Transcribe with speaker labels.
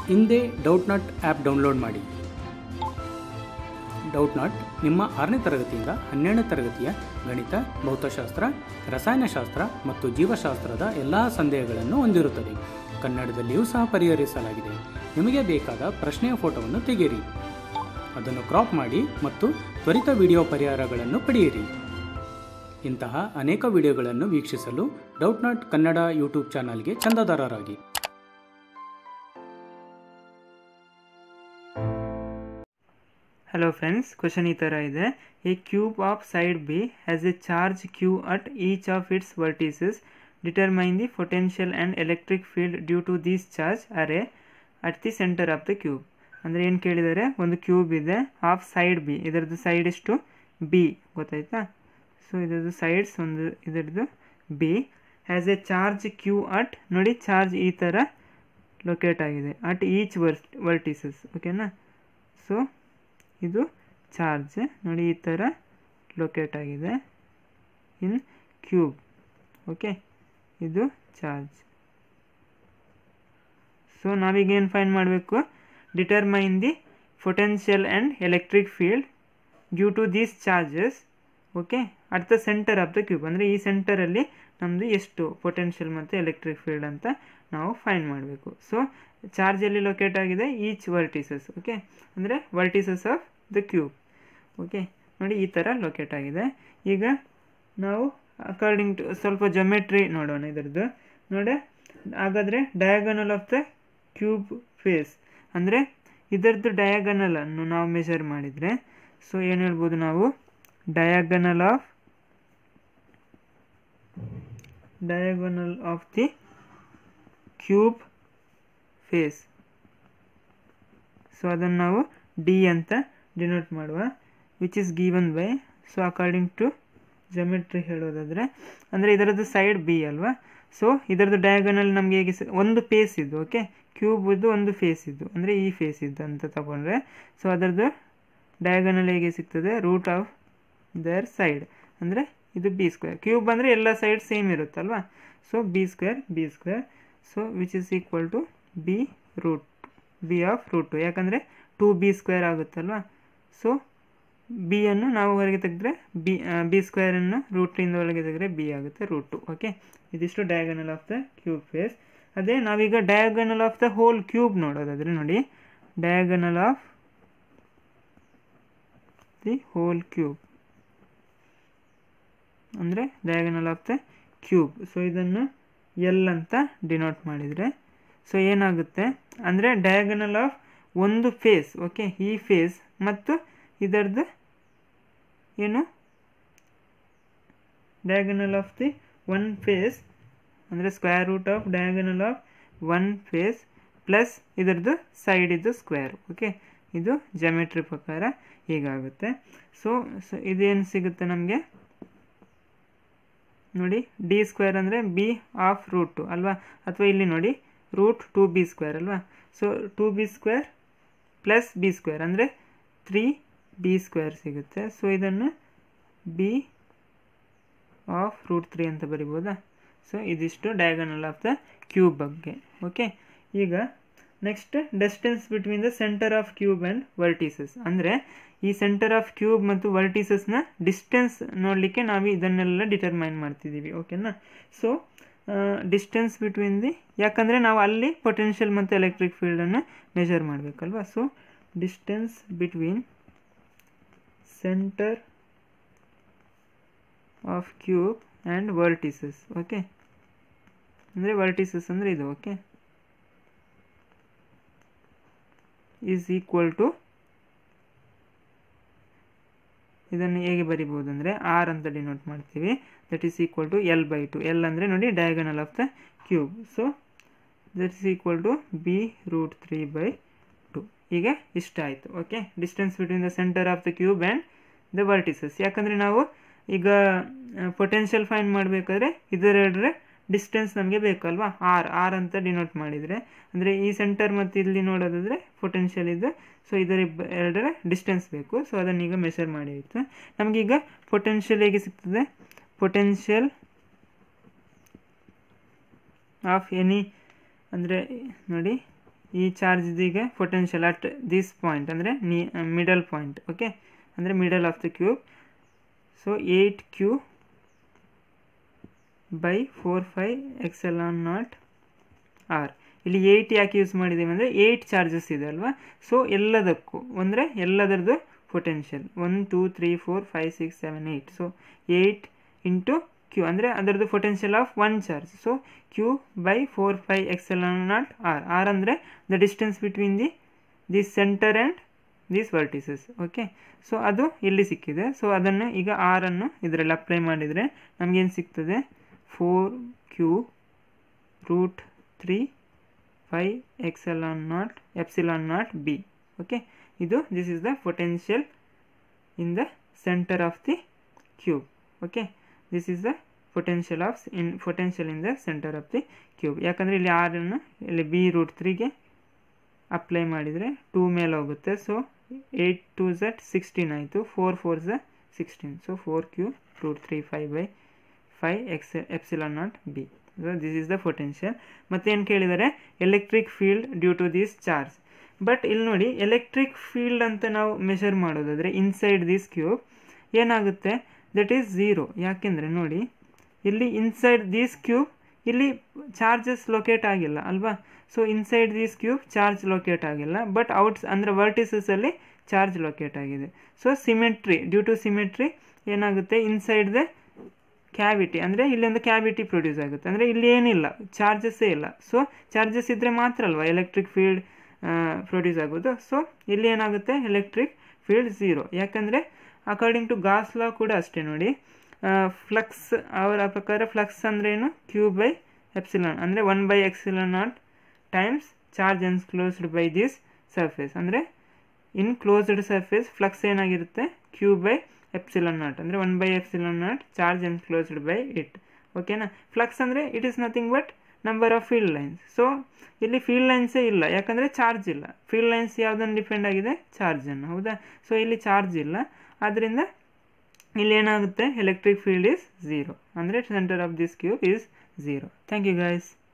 Speaker 1: ಹಿಂದೆ Doubtnut app download ಮಾಡಿ Doubtnut ನಿಮ್ಮ ಆರನೇ ತರಗತಿಯಿಂದ ಹನ್ನೆರಡನೇ ತರಗತಿಯ ಗಣಿತ ಭೌತಶಾಸ್ತ್ರ ರಸಾಯನಶಾಸ್ತ್ರ ಮತ್ತು ಜೀವಶಾಸ್ತ್ರದ ಎಲ್ಲ ಸಂದೇಹಗಳನ್ನು ಹೊಂದಿರುತ್ತದೆ ಕನ್ನಡದಲ್ಲಿಯೂ ಸಹ ಪರಿಹರಿಸಲಾಗಿದೆ ನಿಮಗೆ ಬೇಕಾದ ಪ್ರಶ್ನೆಯ ಫೋಟೋವನ್ನು ತೆಗೆಯಿರಿ ಅದನ್ನು ಕ್ರಾಪ್ ಮಾಡಿ ಮತ್ತು ತ್ವರಿತ ವಿಡಿಯೋ ಪರಿಹಾರಗಳನ್ನು ಪಡೆಯಿರಿ ಇಂತಹ ಅನೇಕ ವಿಡಿಯೋಗಳನ್ನು ವೀಕ್ಷಿಸಲು ಡೌಟ್ ನಾಟ್ ಕನ್ನಡ ಯೂಟ್ಯೂಬ್ ಚಾನಲ್ಗೆ ಚಂದಾದಾರರಾಗಿ
Speaker 2: ಹಲೋ ಫ್ರೆಂಡ್ಸ್ ಕ್ವಶನ್ ಈ ಥರ ಇದೆ a cube of side b has a charge q at each of its vertices determine the potential and electric field due to these charge are at the centre of the cube ಅಂದರೆ ಏನು ಕೇಳಿದ್ದಾರೆ ಒಂದು cube ಇದೆ of side b ಇದರದ್ದು side ಎಷ್ಟು b ಗೊತ್ತಾಯ್ತಾ so ಇದರದ್ದು sides ಒಂದು ಇದರದ್ದು b has a charge q at ನೋಡಿ ಚಾರ್ಜ್ ಈ ಥರ ಲೊಕೇಟ್ ಆಗಿದೆ ಅಟ್ ಈಚ್ ವರ್ಟ್ ವರ್ಟಿಸಸ್ ಓಕೆನಾ ಸೊ ಇದು ಚಾರ್ಜ್ ನೋಡಿ ಈ ಥರ ಲೊಕೇಟ್ ಆಗಿದೆ ಇನ್ ಕ್ಯೂಬ್ ಓಕೆ ಇದು ಚಾರ್ಜ್ ಸೊ ನಾವೀಗ ಏನು ಫೈನ್ ಮಾಡಬೇಕು determine the potential and electric field due to these charges okay at the centre of the cube ಅಂದರೆ ಈ ಸೆಂಟರಲ್ಲಿ ನಮ್ಮದು ಎಷ್ಟು ಪೊಟೆನ್ಷಿಯಲ್ ಮತ್ತು ಎಲೆಕ್ಟ್ರಿಕ್ ಫೀಲ್ಡ್ ಅಂತ ನಾವು ಫೈನ್ ಮಾಡಬೇಕು ಸೊ ಚಾರ್ಜಲ್ಲಿ ಲೊಕೇಟ್ ಆಗಿದೆ ಈಚ್ ವರ್ಟಿಸಸ್ ಓಕೆ ಅಂದರೆ vertices of the cube okay ನೋಡಿ ಈ ಥರ ಲೊಕೇಟ್ ಆಗಿದೆ ಈಗ ನಾವು ಅಕಾರ್ಡಿಂಗ್ ಟು ಸ್ವಲ್ಪ ಜೊಮೆಟ್ರಿ ನೋಡೋಣ ಇದರದ್ದು ನೋಡಿ ಹಾಗಾದರೆ diagonal of the cube face ಅಂದರೆ ಇದರದ್ದು ಡಯಾಗನಲನ್ನು ನಾವು ಮೆಷರ್ ಮಾಡಿದರೆ ಸೊ ಏನು ಹೇಳ್ಬೋದು ನಾವು diagonal of diagonal of the cube face so ಅದನ್ನು ನಾವು ಡಿ ಅಂತ ಡಿನೋಟ್ ಮಾಡುವ which is given by so according to geometry ಹೇಳೋದಾದರೆ ಅಂದರೆ ಇದರದ್ದು ಸೈಡ್ ಬಿ ಅಲ್ವಾ ಸೊ ಇದರದ್ದು ಡಯಾಗನಲ್ ನಮಗೆ ಹೇಗೆ ಒಂದು ಫೇಸ್ ಇದ್ದು ಓಕೆ ಕ್ಯೂಬ್ ಇದು ಒಂದು ಫೇಸ್ ಇದ್ದು ಅಂದರೆ ಈ ಫೇಸ್ ಇದ್ದು ಅಂತ ತಗೊಂಡ್ರೆ ಸೊ ಅದರದ್ದು ಡಯಾಗನಲ್ ಹೇಗೆ ಸಿಗ್ತದೆ ರೂಟ್ ಆಫ್ ದರ್ ಸೈಡ್ ಅಂದರೆ ಇದು ಬಿ ಸ್ಕ್ವೇರ್ ಕ್ಯೂಬ್ ಅಂದರೆ ಎಲ್ಲ ಸೈಡ್ ಸೇಮ್ ಇರುತ್ತಲ್ವಾ so b square b square so which is equal to b root b of root two ಯಾಕಂದರೆ ಟು ಬಿ ಸ್ಕ್ವೇರ್ ಆಗುತ್ತಲ್ವಾ ಸೊ ಬಿ ಅನ್ನು ನಾವು ಹೊರಗೆ ತೆಗೆದ್ರೆ ಬಿ ಬಿ ಸ್ಕ್ವೇರನ್ನು ರೂಟಿಂದ ಒಳಗೆ ತೆಗೆದ್ರೆ ಬಿ ಆಗುತ್ತೆ ರೂಟ್ ಟು ಓಕೆ ಇದಿಷ್ಟು diagonal of the cube face ಅದೇ ನಾವೀಗ diagonal of the whole cube ನೋಡೋದಾದರೆ ನೋಡಿ diagonal of the whole cube ಅಂದರೆ diagonal of the cube so ಇದನ್ನು ಎಲ್ ಅಂತ ಡಿನೋಟ್ ಮಾಡಿದರೆ ಸೊ ಏನಾಗುತ್ತೆ ಅಂದರೆ ಡಯಾಗನಲ್ ಆಫ್ ಒಂದು ಫೇಸ್ ಓಕೆ ಈ ಫೇಸ್ ಮತ್ತು ಇದರದ್ದು ಏನು diagonal of the one face ಅಂದರೆ square root of diagonal of one face plus ಇದರದ್ದು ಸೈಡ್ ಇದು ಸ್ಕ್ವೇರ್ ಓಕೆ ಇದು ಜಮೆಟ್ರಿ ಪ್ರಕಾರ ಹೀಗಾಗುತ್ತೆ ಸೊ ಸೊ ಇದೇನು ಸಿಗುತ್ತೆ ನಮಗೆ ನೋಡಿ ಡಿ ಸ್ಕ್ವೇರ್ ಅಂದರೆ ಬಿ ಆಫ್ ರೂಟ್ ಟು ಅಲ್ವಾ ಅಥವಾ ಇಲ್ಲಿ ನೋಡಿ ರೂಟ್ ಟು ಬಿ ಸ್ಕ್ವೇರ್ ಅಲ್ವಾ so two b square plus b square ಅಂದರೆ ತ್ರೀ ಬಿ ಸ್ಕ್ವೇರ್ ಸಿಗುತ್ತೆ ಸೊ ಇದನ್ನು ಬಿ ಆಫ್ ರೂಟ್ ತ್ರೀ ಅಂತ ಬರಿಬೋದಾ ಸೊ ಇದಿಷ್ಟು ಡಯಾಗನಲ್ ಆಫ್ ದ ಕ್ಯೂಬ್ ಬಗ್ಗೆ ಓಕೆ ಈಗ next distance between the centre of cube and vertices ಅಂದರೆ ಈ ಸೆಂಟರ್ ಆಫ್ ಕ್ಯೂಬ್ ಮತ್ತು ವರ್ಟಿಸಸ್ನ ಡಿಸ್ಟೆನ್ಸ್ ನೋಡಲಿಕ್ಕೆ ನಾವು ಇದನ್ನೆಲ್ಲ ಡಿಟರ್ಮೈನ್ ಮಾಡ್ತಿದ್ದೀವಿ ಓಕೆನಾ ಸೊ ಡಿಸ್ಟೆನ್ಸ್ ಬಿಟ್ವೀನ್ ದಿ ಯಾಕಂದರೆ ನಾವು ಅಲ್ಲಿ ಪೊಟೆನ್ಷಿಯಲ್ ಮತ್ತು ಎಲೆಕ್ಟ್ರಿಕ್ ಫೀಲ್ಡನ್ನು ಮೆಷರ್ ಮಾಡಬೇಕಲ್ವಾ so distance between centre of cube and vertices okay ಅಂದರೆ ವರ್ಟಿಸಸ್ ಅಂದರೆ ಇದು ಓಕೆ ಈಸ್ ಈಕ್ವಲ್ ಟು ಇದನ್ನು ಹೇಗೆ ಬರಿಬೋದು ಅಂದರೆ ಆರ್ ಅಂತ ಡಿನೋಟ್ ಮಾಡ್ತೀವಿ that is equal to L by two L ಅಂದರೆ ನೋಡಿ diagonal of the cube so that is equal to b root three by two ಈಗ ಇಷ್ಟ ಆಯಿತು okay distance between the centre of the cube and the vertices ಯಾಕಂದರೆ ನಾವು ಈಗ potential fine ಮಾಡಬೇಕಾದ್ರೆ ಇದರೆರಡರ distance ನಮಗೆ ಬೇಕಲ್ವಾ ಆರ್ ಆರ್ ಅಂತ ಡಿನೋಟ್ ಮಾಡಿದರೆ ಅಂದರೆ ಈ ಸೆಂಟರ್ ಮತ್ತು ಇಲ್ಲಿ ನೋಡೋದಾದರೆ ಪೊಟೆನ್ಷಿಯಲ್ ಇದು ಸೊ ಇದರ ಇಬ್ಬ- ಎರಡರ ಡಿಸ್ಟೆನ್ಸ್ ಬೇಕು ಸೊ ಅದನ್ನು ಈಗ ಮೆಷರ್ ಮಾಡಿ ಆಯಿತು ನಮಗೀಗ ಪೊಟೆನ್ಷಿಯಲ್ ಹೇಗೆ ಸಿಗ್ತದೆ ಪೊಟೆನ್ಷಿಯಲ್ ಆಫ್ ಎನಿ ಅಂದರೆ ನೋಡಿ ಈ ಚಾರ್ಜ್ದಿಗೆ ಪೊಟೆನ್ಷಿಯಲ್ ಅಟ್ ದಿಸ್ ಪಾಯಿಂಟ್ ಅಂದರೆ ನೀ ಮಿಡಲ್ ಪಾಯಿಂಟ್ ಓಕೆ ಅಂದರೆ middle of the cube so eight q by four pi epsilon naught r ಇಲ್ಲಿ ಏಯ್ಟ್ ಯಾಕೆ ಯೂಸ್ ಮಾಡಿದ್ದೀವಿ ಅಂದರೆ ಏಯ್ಟ್ ಚಾರ್ಜಸ್ ಇದೆ ಅಲ್ವಾ ಸೊ ಎಲ್ಲದಕ್ಕೂ ಅಂದರೆ ಎಲ್ಲದರದ್ದು potential one two three four five six seven eight so eight into q ಅಂದರೆ ಅದರದ್ದು potential of one charge so q by four pi epsilon naught R R ಅಂದರೆ the distance between the this centre and these vertices okay so ಅದು ಇಲ್ಲಿ ಸಿಕ್ಕಿದೆ so ಅದನ್ನು ಈಗ ಆರನ್ನು ಇದರಲ್ಲಿ apply ಮಾಡಿದರೆ ನಮಗೇನು ಸಿಗ್ತದೆ four q root three pi epsilon naught epsilon naught b okay ಇದು this is the potential in the centre of the cube okay this is the potential of in potential in the centre of the cube ಯಾಕಂದರೆ ಇಲ್ಲಿ ಆರನ್ನು ಇಲ್ಲಿ b root ತ್ರೀಗೆ apply ಮಾಡಿದರೆ two ಮೇಲೆ ಹೋಗುತ್ತೆ so eight to that sixteen ಆಯಿತು four four the sixteen so four q root three five by five X epsilon naught b so this is the potential ಮತ್ತೇನು ಕೇಳಿದರೆ electric field due to this charge but ಇಲ್ಲಿ ನೋಡಿ electric field ಅಂತ ನಾವು measure ಮಾಡೋದಾದರೆ inside this cube ಏನಾಗುತ್ತೆ that is zero ಯಾಕೆಂದರೆ ನೋಡಿ ಇಲ್ಲಿ ಇನ್ಸೈಡ್ ದಿಸ್ ಕ್ಯೂಬ್ ಇಲ್ಲಿ ಚಾರ್ಜಸ್ ಲೊಕೇಟ್ ಆಗಿಲ್ಲ ಅಲ್ವಾ so inside this cube charge locate ಆಗಿಲ್ಲ ಬಟ್ ಔಟ್ಸ್ ಅಂದರೆ ವರ್ಟಿಸಸಲ್ಲಿ ಚಾರ್ಜ್ ಲೊಕೇಟ್ ಆಗಿದೆ so symmetry due to symmetry ಏನಾಗುತ್ತೆ ಇನ್ಸೈಡ್ ದ ಕ್ಯಾವಿಟಿ ಅಂದರೆ ಇಲ್ಲಿ ಒಂದು ಕ್ಯಾವಿಟಿ ಪ್ರೊಡ್ಯೂಸ್ ಆಗುತ್ತೆ ಅಂದರೆ ಇಲ್ಲಿ ಏನಿಲ್ಲ ಚಾರ್ಜಸ್ಸೇ ಇಲ್ಲ ಸೊ ಚಾರ್ಜಸ್ ಇದ್ದರೆ ಮಾತ್ರ ಅಲ್ವಾ ಎಲೆಕ್ಟ್ರಿಕ್ ಫೀಲ್ಡ್ ಪ್ರೊಡ್ಯೂಸ್ ಆಗೋದು ಸೊ ಇಲ್ಲಿ ಏನಾಗುತ್ತೆ ಎಲೆಕ್ಟ್ರಿಕ್ ಫೀಲ್ಡ್ ಝೀರೋ ಯಾಕಂದರೆ ಅಕಾರ್ಡಿಂಗ್ ಟು ಗಾಸ್ ಲಾ ಕೂಡ ಅಷ್ಟೇ ನೋಡಿ ಫ್ಲಕ್ಸ್ ಅವರ ಪ್ರಕಾರ ಫ್ಲಕ್ಸ್ ಅಂದರೆ ಏನು ಕ್ಯೂ ಬೈ ಎಪ್ಸಿಲಾನ್ ಅಂದರೆ one by epsilon naught times charge enclosed by this surface ಅಂದರೆ ಇನ್ ಕ್ಲೋಸ್ಡ್ ಸರ್ಫೇಸ್ ಫ್ಲಕ್ಸ್ ಏನಾಗಿರುತ್ತೆ ಕ್ಯೂ ಬೈ ಎಪ್ಸಿಲಾನ್ ನಾಟ್ ಅಂದರೆ one by epsilon naught charge enclosed by it ಓಕೆನಾ flux ಅಂದರೆ it is nothing but number of field lines so ಇಲ್ಲಿ field ಲೈನ್ಸೇ ಇಲ್ಲ ಯಾಕಂದರೆ charge ಇಲ್ಲ ಫೀಲ್ಡ್ ಲೈನ್ಸ್ ಯಾವುದನ್ನು ಡಿಪೆಂಡ್ ಆಗಿದೆ ಚಾರ್ಜನ್ನು ಹೌದಾ ಸೊ ಇಲ್ಲಿ ಚಾರ್ಜ್ ಇಲ್ಲ ಆದ್ದರಿಂದ ಇಲ್ಲಿ ಏನಾಗುತ್ತೆ ಎಲೆಕ್ಟ್ರಿಕ್ ಫೀಲ್ಡ್ ಈಸ್ ಝೀರೋ ಅಂದರೆ centre of this cube is zero thank you guys